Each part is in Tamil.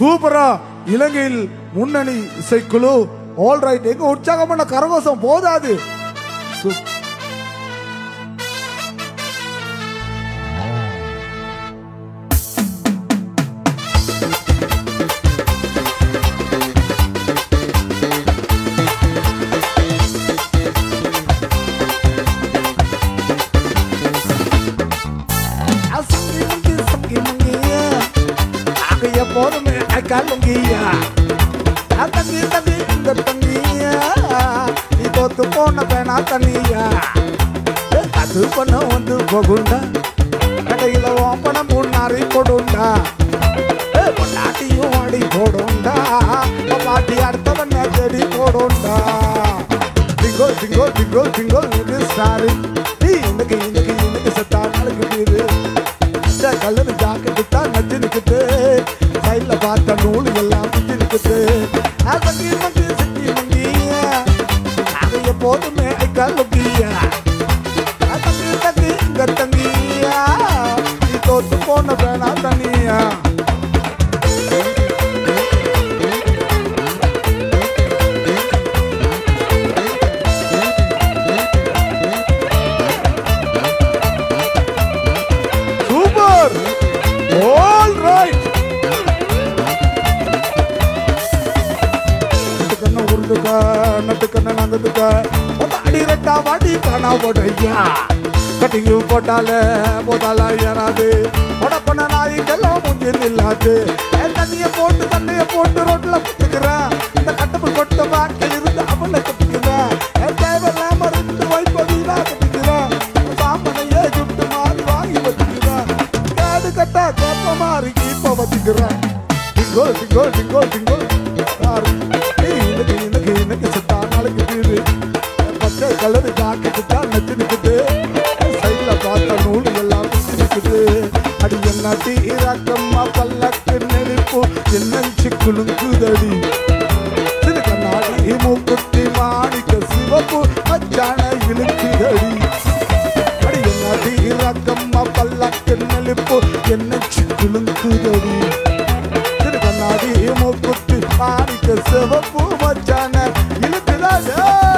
சூப்பரா இலங்கையில் முன்னணி இசைக்குழு ஆல் ரைட் எங்க உற்சாகமான கரகோஷம் போதாது சூ- அசங்கி முங்கி சங்கி முங்கிய ஆக எப்போதுமே அக்காலுங்கியா தங்கி தங்கி இந்த தங்கியா நீ தோத்து போன பேனா தனியா அது பண்ண வந்து போகுண்டா கடையில ஓப்பனம் முன்னாரி கொடுண்டா பொண்டாட்டியும் அடி போடுண்டா பாட்டி அடுத்தவன் தேடி போடுண்டா டிங்கோ டிங்கோ டிங்கோ டிங்கோ இது ஸ்டாரு நீ இன்னைக்கு இன்னைக்கு இன்னைக்கு செத்தா நாளைக்கு வீடு இந்த கலர் ஜாக்கெட்டு தான் நட்டு நிக்குது சைட்ல பார்த்த நூல் எல்லாம் சுத்தி நிக்குது அசங்கி மங்கி சக்கி மங்கிய அது எப்போதுமே கல்லுக்கிய தங்கி தங்கி இங்க தங்கியா நீ தோத்து போன வேணா தனியா சூப்பர் ஆல் ரைட் நட்டுக்கண்ண உருண்டுக்க நட்டுக்கண்ண நங்கதுக்க அடி ரெட்டா வாடி காணா போடையா கட்டிங்கு போட்டாலே போதாலா ஏறாது உடப்பன நாய்க்கெல்லாம் முஞ்சில் இல்லாது என் தண்ணிய போட்டு தண்ணிய போட்டு ரோட்ல குத்துக்கிறேன் இந்த கட்டப்பு கொட்ட பாக்க இருந்து அவளை கட்டிக்கிறேன் என் தேவையில்லாம ரெண்டு வைப்பு வீணா கட்டிக்கிறேன் சாம்பனையே சுட்டு மாறி வாங்கி வச்சுக்கிறேன் காடு கட்டா கேப்ப மாறி கீப்ப வச்சுக்கிறேன் டிங்கோ டிங்கோ டிங்கோ டிங்கோ சாரி இன்னைக்கு இன்னைக்கு இன்னைக்கு செத்தா நாளைக்கு வீடு பச்சை கலர் ஜாக்கெட்டு தான் நச்சு நிக்குது சைட்ல பார்த்த நூல் எல்லாம் சுத்தி நிக்குது அடி என்ன தீராக்கம்மா பல்லக்கு நெருப்பு என்னஞ்சு குலுங்குதடி சிறு கண்ணாடி மூக்குத்தி மாணிக்க சிவப்பு மச்சான இழுக்குதடி அடி என்ன தீராக்கம்மா பல்லக்கு நெருப்பு என்னஞ்சு குலுங்குதடி சிறு கண்ணாடி மூக்குத்தி மாணிக்க சிவப்பு மச்சான இழுக்குதடி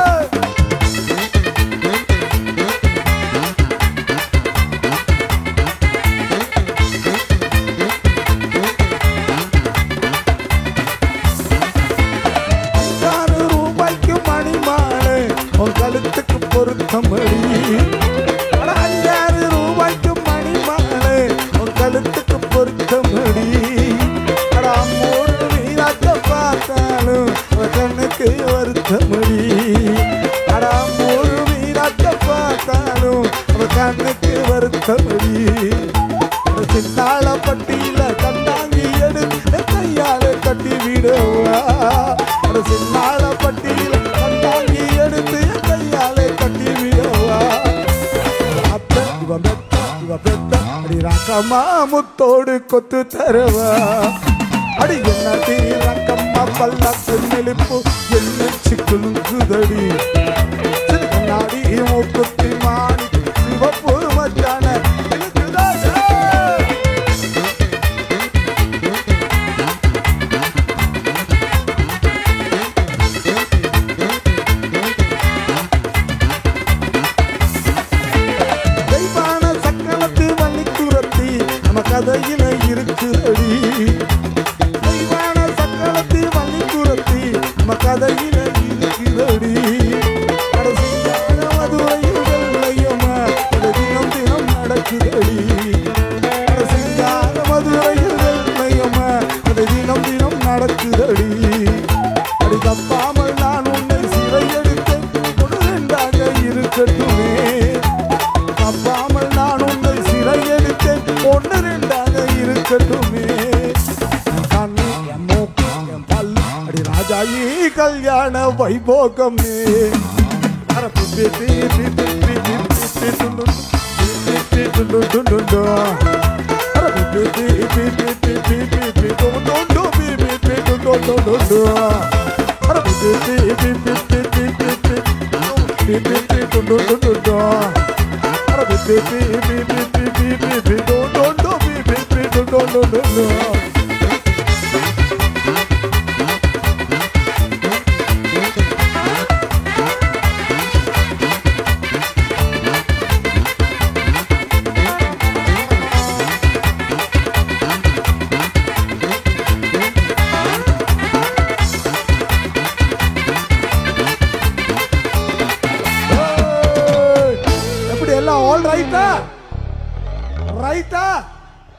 அஞ்சாறு ரூபாய்க்கு மணி மாலை உன் கழுத்துக்கு பொருத்தமடி அட அஞ்சாறு ரூபாய்க்கு மணி மாலை உன் கழுத்துக்கு பொருத்தமடி அட அம்மூரு வீராட்ட பார்த்தாலும் உன் கண்ணுக்கு வருத்தமடி அட அம்மூரு வீராட்ட பார்த்தாலும் உன் கண்ணுக்கு வருத்தமடி சின்னாள பட்டியில கண்டாங்கி எடுத்து கையால கட்டி விடுவா ஒரு சின்னாள பட்டியில கண்டாங்கி எடுத்து கையால கட்டி விடுவா அத்த இவ மெத்த இவ பெத்த அடி ராக்கம்மா முத்தோடு கொத்து தருவா அடி என்ன தீ ரக்கம்மா பல்லாக்கு நெளிப்பு என்ன சிக்குலுங்குதடி சிறு கண்ணாடி மூக்குத்தி மாணி சிவப்பு மச்சான இழுக்குதாடா. தெய்வான சக்கரத்து வள்ளி துரத்தி நம்ம கதையில இருக்குதடி தெய்வான சக்கரத்து வள்ளி துரத்தி நம்ம கதையில இருக்குதடி கடைசியான மதுரையில் வெள்ளையம்மா அது தினம் தினம் நடக்குதடி கடைசியான மதுரையில் வெள்ளையம்மா அது தினம் தினம் நடக்குதடி அடி தப்பாமல் நான் உன்னை சிறை எடுத்து ஒரு ரெண்டாக இருக்கட்டுமே தப்பாமல் நான் உன்னை சிறை எடுத்தேன் ஒன்று ரெண்டாக இருக்கட்டுமே என் கண்ணு என் மூக்கு என் பல்லு அடி ராஜாயி கல்யாண வைபோகமே அட பி பி பி பி பி பி பி பி டுண்டு பி பி டுண்டு டுண்டு டு. அட பி பி பி பி பி பி பி பி பி டுண்டு டு பி பி பி டுண்டு டுண்டு டு. அட பி பி பி பி பி பி பி பி பி பி பி பி டுண்டு டுண்டு டு. அட பி பி பி பி பி பி பி பி பி டுண்டு டு பி பி பி டுண்டு டுண்டு டு. லெஃப்டா ரைட்டா